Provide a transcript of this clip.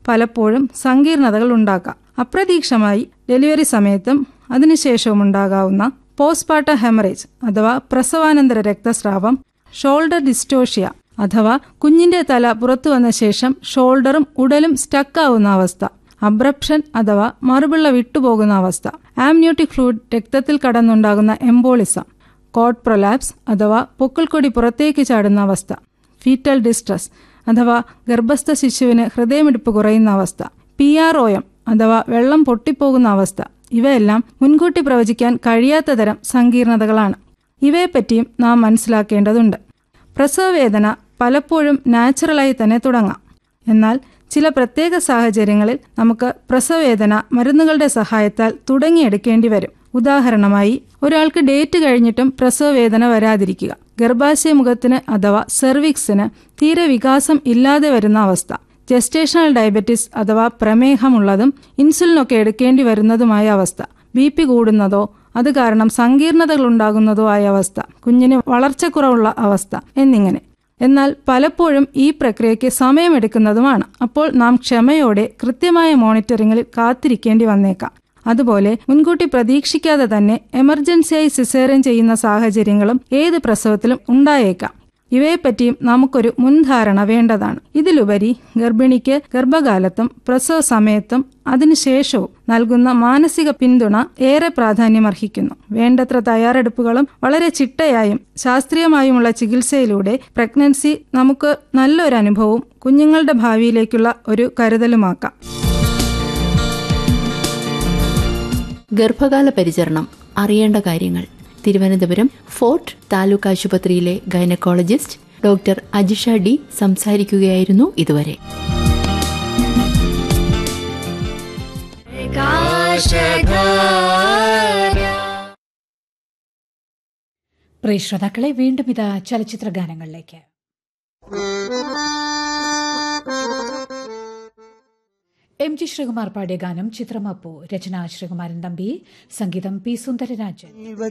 പലപ്പോഴും സങ്കീർണതകൾ ഉണ്ടാക്കാം അപ്രതീക്ഷമായി ഡെലിവറി സമയത്തും അതിനുശേഷവും ഉണ്ടാകാവുന്ന പോസ്റ്റ്പാർട്ടം ഹെമറേജ് അഥവാ പ്രസവാനന്തര രക്തസ്രാവം ഷോൾഡർ ഡിസ്റ്റോഷ്യ അഥവാ കുഞ്ഞിന്റെ തല പുറത്തു വന്ന ശേഷം ഷോൾഡറും ഉടലും സ്റ്റക്കാവുന്ന അവസ്ഥ അബ്രപ്ഷൻ അഥവാ മറുപിള്ള വിട്ടുപോകുന്ന അവസ്ഥ ആംന്യൂട്ടിക് ഫ്ലൂയിഡ് രക്തത്തിൽ കടന്നുണ്ടാകുന്ന എംബോളിസം കോട്ട് പ്രൊലാപ്സ് അഥവാ പൊക്കിൾക്കൊടി പുറത്തേക്ക് ചാടുന്ന അവസ്ഥ ഫീറ്റൽ ഡിസ്ട്രസ് അഥവാ ഗർഭസ്ഥ ശിശുവിന് ഹൃദയമിടിപ്പ് കുറയുന്ന അവസ്ഥ പി ആർ ഒ എം അഥവാ വെള്ളം പൊട്ടിപ്പോകുന്ന അവസ്ഥ ഇവയെല്ലാം മുൻകൂട്ടി പ്രവചിക്കാൻ കഴിയാത്ത തരം സങ്കീർണതകളാണ് ഇവയെപ്പറ്റിയും നാം മനസ്സിലാക്കേണ്ടതുണ്ട് പ്രസവവേദന പലപ്പോഴും നാച്ചുറലായി തന്നെ തുടങ്ങാം എന്നാൽ ചില പ്രത്യേക സാഹചര്യങ്ങളിൽ നമുക്ക് പ്രസവവേദന മരുന്നുകളുടെ സഹായത്താൽ തുടങ്ങിയെടുക്കേണ്ടി വരും ഉദാഹരണമായി ഒരാൾക്ക് ഡേറ്റ് കഴിഞ്ഞിട്ടും പ്രസവവേദന വരാതിരിക്കുക ഗർഭാശയ മുഖത്തിന് അഥവാ സെർവിക്സിന് തീരെ വികാസം ഇല്ലാതെ വരുന്ന അവസ്ഥ ജസ്റ്റേഷണൽ ഡയബറ്റിസ് അഥവാ പ്രമേഹമുള്ളതും ഇൻസുലിനൊക്കെ എടുക്കേണ്ടി വരുന്നതുമായ അവസ്ഥ ബി പി കൂടുന്നതോ അത് കാരണം സങ്കീർണതകൾ ഉണ്ടാകുന്നതോ ആയ അവസ്ഥ കുഞ്ഞിന് വളർച്ചക്കുറവുള്ള അവസ്ഥ എന്നിങ്ങനെ എന്നാൽ പലപ്പോഴും ഈ പ്രക്രിയയ്ക്ക് സമയമെടുക്കുന്നതുമാണ് അപ്പോൾ നാം ക്ഷമയോടെ കൃത്യമായ മോണിറ്ററിംഗിൽ കാത്തിരിക്കേണ്ടി വന്നേക്കാം അതുപോലെ മുൻകൂട്ടി പ്രതീക്ഷിക്കാതെ തന്നെ എമർജൻസിയായി സിസേറിയൻ ചെയ്യുന്ന സാഹചര്യങ്ങളും ഏത് പ്രസവത്തിലും ഉണ്ടായേക്കാം ഇവയെപ്പറ്റിയും നമുക്കൊരു മുൻധാരണ വേണ്ടതാണ് ഇതിലുപരി ഗർഭിണിക്ക് ഗർഭകാലത്തും പ്രസവ സമയത്തും അതിനുശേഷവും നൽകുന്ന മാനസിക പിന്തുണ ഏറെ പ്രാധാന്യമർഹിക്കുന്നു വേണ്ടത്ര തയ്യാറെടുപ്പുകളും വളരെ ചിട്ടയായും ശാസ്ത്രീയമായുമുള്ള ചികിത്സയിലൂടെ പ്രഗ്നൻസി നമുക്ക് നല്ലൊരു അനുഭവവും കുഞ്ഞുങ്ങളുടെ ഭാവിയിലേക്കുള്ള ഒരു കരുതലുമാക്കാം ഗർഭകാല പരിചരണം അറിയേണ്ട കാര്യങ്ങൾ തിരുവനന്തപുരം ഫോർട്ട് താലൂക്ക് ആശുപത്രിയിലെ ഗൈനക്കോളജിസ്റ്റ് ഡോക്ടർ അജിഷ ഡി സംസാരിക്കുകയായിരുന്നു ഇതുവരെ പ്രിയ ശ്രോതാക്കളെ വീണ്ടും ഇതാ ചലച്ചിത്ര ഗാനങ്ങളിലേക്ക് എം ജി ശ്രീകുമാർ പാടിയ ഗാനം ചിത്രമപ്പു രചന ശ്രീകുമാരൻ തമ്പി സംഗീതം പി സുന്ദരരാജൻ